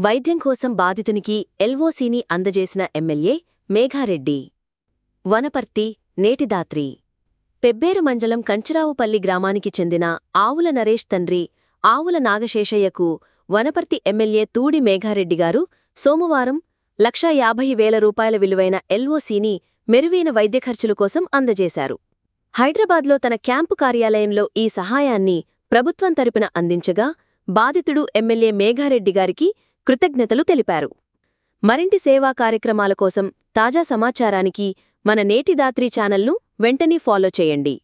వైద్యం కోసం బాధితునికి ఎల్ఓసీని అందజేసిన ఎమ్మెల్యే మేఘారెడ్డి వనపర్తి నేటిదాత్రి పెబ్బేరు మండలం కంచరావుపల్లి గ్రామానికి చెందిన ఆవుల నరేష్ తండ్రి ఆవుల నాగశేషయ్యకు వనపర్తి ఎమ్మెల్యే తూడి మేఘారెడ్డి గారు సోమవారం లక్షా యాభై వేల రూపాయల విలువైన ఎల్ఓసీని మెరువైన వైద్య ఖర్చుల కోసం అందజేశారు హైదరాబాద్లో తన క్యాంపు కార్యాలయంలో ఈ సహాయాన్ని ప్రభుత్వం తరపున అందించగా బాధితుడు ఎమ్మెల్యే మేఘారెడ్డి గారికి కృతజ్ఞతలు తెలిపారు మరింటి సేవా కార్యక్రమాల కోసం తాజా సమాచారానికి మన నేటిదాత్రి ఛానల్ను వెంటనే ఫాలో చేయండి